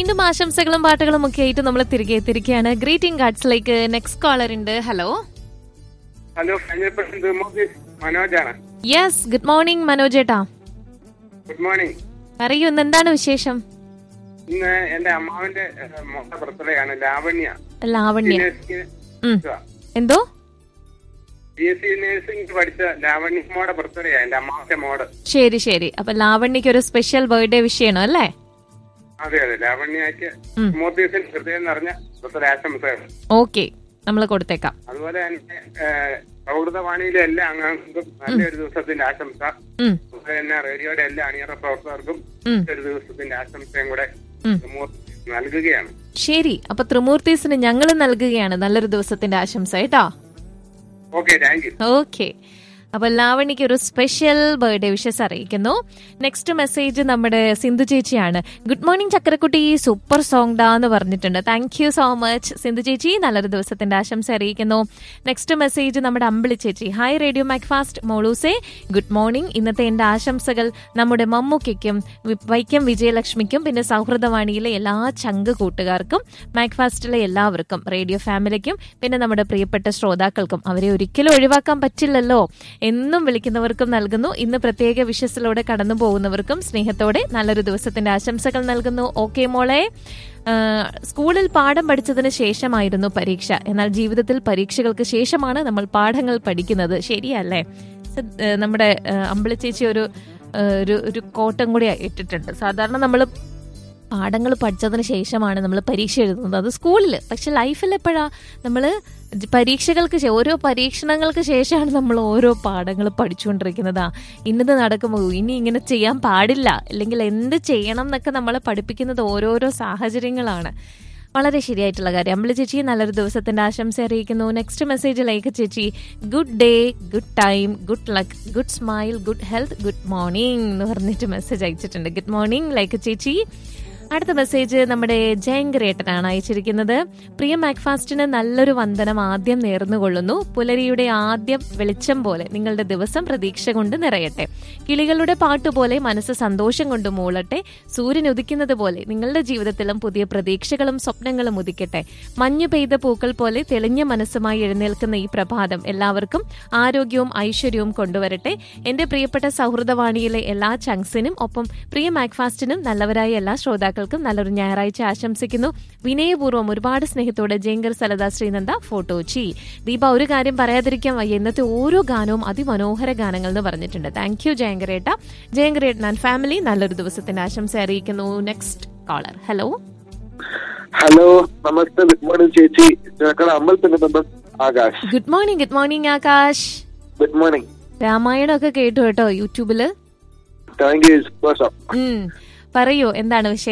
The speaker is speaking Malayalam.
വീണ്ടും ആശംസകളും പാട്ടുകളും ഒക്കെ ആയിട്ട് നമ്മൾ തിരികെ എത്തിരിക്കുകയാണ് ഗ്രീറ്റിംഗ് കാർഡ്സിലേക്ക് നെക്സ്റ്റ് കോളർ ഉണ്ട് ഹലോ ഹലോ കഴിഞ്ഞപ്പോഴും തിരുമൂർത്തി മനോജാണ് യെസ് ഗുഡ് മോർണിംഗ് മനോജ് ഏട്ടാ ഗുഡ് മോർണിംഗ് പറയൂ ഇന്ന് എന്താണ് വിശേഷം ഇന്ന് എന്റെ അമ്മാവിന്റെ മൊത്ത ബർത്ത്ഡേ ആണ് ലാവണ്യ ലാവണ്യ ഉം. എന്തോ ബി എസ് സി നഴ്സിംഗ് പഠിച്ച ലാവണ്യ മോടെ ബർത്ത്ഡേ എന്റെ അമ്മാവിന്റെ മോട് ശരി ശരി അപ്പൊ ലാവണ്യക്ക് ഒരു സ്പെഷ്യൽ ബർത്ത്ഡേ വിഷയണോ അല്ലേ അതെ അതെ ലാവണ്യക്ക് ഉം. മൂർത്തീസിന്റെ ഹൃദയം നിറഞ്ഞ ബർത്ത്ഡേ ആശംസകൾ ഓക്കെ നമ്മൾ കൊടുത്തേക്കാം അതുപോലെ തന്നെ ഏഹ്, സൗഹൃദവാണിയിലെ എല്ലാ അംഗങ്ങൾക്കും നല്ലൊരു ദിവസത്തിന്റെ ആശംസ ഉം, അതുപോലെ തന്നെ റേഡിയോയുടെ എല്ലാ അണിയറ പ്രവർത്തകർക്കും ഉം, ഒരു ദിവസത്തിന്റെ ആശംസയും കൂടെ ഉം. തിരുമൂർത്തി നൽകുകയാണ് ശരി അപ്പൊ ത്രിമൂർത്തീസിന് ഞങ്ങൾ നൽകുകയാണ് നല്ലൊരു ദിവസത്തിന്റെ ആശംസ കേട്ടോ ഓക്കെ താങ്ക് യു ഓക്കെ അപ്പൊ ലാവണിക്ക് ഒരു സ്പെഷ്യൽ ബർത്ത്ഡേ വിഷസ് അറിയിക്കുന്നു നെക്സ്റ്റ് മെസ്സേജ് നമ്മുടെ സിന്ധു ചേച്ചിയാണ് ഗുഡ് മോർണിംഗ് ചക്രക്കുട്ടി സൂപ്പർ സോങ് ഡാ എന്ന് പറഞ്ഞിട്ടുണ്ട് thank you so much Sindhu ചേച്ചി നല്ലൊരു ദിവസത്തിന്റെ ആശംസ അറിയിക്കുന്നു നെക്സ്റ്റ് മെസ്സേജ് നമ്മുടെ അമ്പിളി ചേച്ചി ഹായ് റേഡിയോ മാക്ഫാസ്റ്റ് മോളൂസേ ഗുഡ് മോർണിംഗ് ഇന്നത്തെ എന്റെ ആശംസകൾ നമ്മുടെ മമ്മൂക്കയ്ക്കും വി- വൈക്കം വിജയലക്ഷ്മിക്കും പിന്നെ സൗഹൃദവാണിയിലെ എല്ലാ ചങ്ക് കൂട്ടുകാർക്കും മാക്ഫാസ്റ്റിലെ എല്ലാവർക്കും റേഡിയോ ഫാമിലിക്കും പിന്നെ നമ്മുടെ പ്രിയപ്പെട്ട ശ്രോതാക്കൾക്കും അവരെ ഒരിക്കലും ഒഴിവാക്കാൻ പറ്റില്ലല്ലോ എന്നും വിളിക്കുന്നവർക്കും നൽകുന്നു ഇന്ന് പ്രത്യേക വിഷസിലൂടെ കടന്നു പോകുന്നവർക്കും സ്നേഹത്തോടെ നല്ലൊരു ദിവസത്തിന്റെ ആശംസകൾ നൽകുന്നു ഓക്കെ മോളെ ആ, സ്കൂളിൽ പാഠം പഠിച്ചതിന് ശേഷമായിരുന്നു പരീക്ഷ എന്നാൽ ജീവിതത്തിൽ പരീക്ഷകൾക്ക് ശേഷമാണ് നമ്മൾ പാഠങ്ങൾ പഠിക്കുന്നത് ശരിയല്ലേ സ- ഏ, നമ്മുടെ ഏ, അമ്പിളി ചേച്ചി ഒരു ഏ, ഒരു ഒരു കോട്ടം കൂടി ഇട്ടിട്ടുണ്ട് സാധാരണ നമ്മൾ പാഠങ്ങൾ പഠിച്ചതിന് ശേഷമാണ് നമ്മൾ പരീക്ഷ എഴുതുന്നത് അത് സ്കൂളിൽ പക്ഷെ ലൈഫിൽ എപ്പോഴാ നമ്മൾ പരീക്ഷകൾക്ക് ശേ- ഓരോ പരീക്ഷണങ്ങൾക്ക് ശേഷമാണ് നമ്മൾ ഓരോ പാഠങ്ങൾ പഠിച്ചുകൊണ്ടിരിക്കുന്നത് ആ ഇന്നത് നടക്കുമ്പോൾ ഇനി ഇങ്ങനെ ചെയ്യാൻ പാടില്ല അല്ലെങ്കിൽ എന്ത് ചെയ്യണം എന്നൊക്കെ നമ്മളെ പഠിപ്പിക്കുന്നത് ഓരോരോ സാഹചര്യങ്ങളാണ് വളരെ ശരിയായിട്ടുള്ള കാര്യം അമ്പിളി ചേച്ചി നല്ലൊരു ദിവസത്തിന്റെ ആശംസ അറിയിക്കുന്നു നെക്സ്റ്റ് മെസ്സേജ് ലൈക്ക് ചേച്ചി good day good time good luck good smile good health good morning എന്ന് പറഞ്ഞിട്ട് മെസ്സേജ് അയച്ചിട്ടുണ്ട് ഗുഡ് മോർണിംഗ് ലൈക്ക് ചേച്ചി അടുത്ത മെസ്സേജ് നമ്മുടെ ജയങ്കരേട്ടനാണ് അയച്ചിരിക്കുന്നത് പ്രിയ മാക്ഫാസ്റ്റിന് നല്ലൊരു വന്ദനം ആദ്യം നേർന്നുകൊള്ളുന്നു പുലരിയുടെ ആദ്യം വെളിച്ചം പോലെ നിങ്ങളുടെ ദിവസം പ്രതീക്ഷ കൊണ്ട് നിറയട്ടെ കിളികളുടെ പാട്ടുപോലെ മനസ്സ് സന്തോഷം കൊണ്ട് മൂളട്ടെ സൂര്യൻ ഉദിക്കുന്നത് പോലെ നിങ്ങളുടെ ജീവിതത്തിലും പുതിയ പ്രതീക്ഷകളും സ്വപ്നങ്ങളും ഉദിക്കട്ടെ മഞ്ഞു പെയ്ത പൂക്കൾ പോലെ തെളിഞ്ഞ മനസ്സുമായി എഴുന്നേൽക്കുന്ന ഈ പ്രഭാതം എല്ലാവർക്കും ആരോഗ്യവും ഐശ്വര്യവും കൊണ്ടുവരട്ടെ എന്റെ പ്രിയപ്പെട്ട സൗഹൃദവാണിയിലെ എല്ലാ ചങ്സിനും ഒപ്പം പ്രിയ മാക്ഫാസ്റ്റിനും നല്ലവരായ എല്ലാ ശ്രോതാക്കൾക്കും നല്ലൊരു ഞായറാഴ്ച ആശംസിക്കുന്നു വിനയപൂർവ്വം ഒരുപാട് സ്നേഹത്തോടെ ജയങ്കർ സലത ശ്രീനന്ദ ഫോട്ടോച്ചി ദീപ ഒരു കാര്യം പറയാതിരിക്കാൻ വയ്യ ഇന്നത്തെ ഓരോ ഗാനവും അതിമനോഹര ഗാനങ്ങൾ എന്ന് പറഞ്ഞിട്ടുണ്ട് താങ്ക് യു ജയങ്കരേട്ട ജയങ്കരേട്ടൻ ആൻഡ് ഫാമിലി നല്ലൊരു ദിവസത്തിന്റെ ആശംസ അറിയിക്കുന്നു നെക്സ്റ്റ് കോളർ ഹലോ ഹലോ നമസ്തേ ഗുഡ് മോർണിംഗ് ചേച്ചി ഞങ്ങളുടെ അമ്പലത്തിന്റെ ബന്ധം Akash good morning good morning Akash good morning Ramayanam ഒക്കെ കേട്ടു കേട്ടോ യൂട്യൂബില് താങ്ക് യു സന്തോഷം ഉം. പറയൂ എന്താണ് വിശേഷം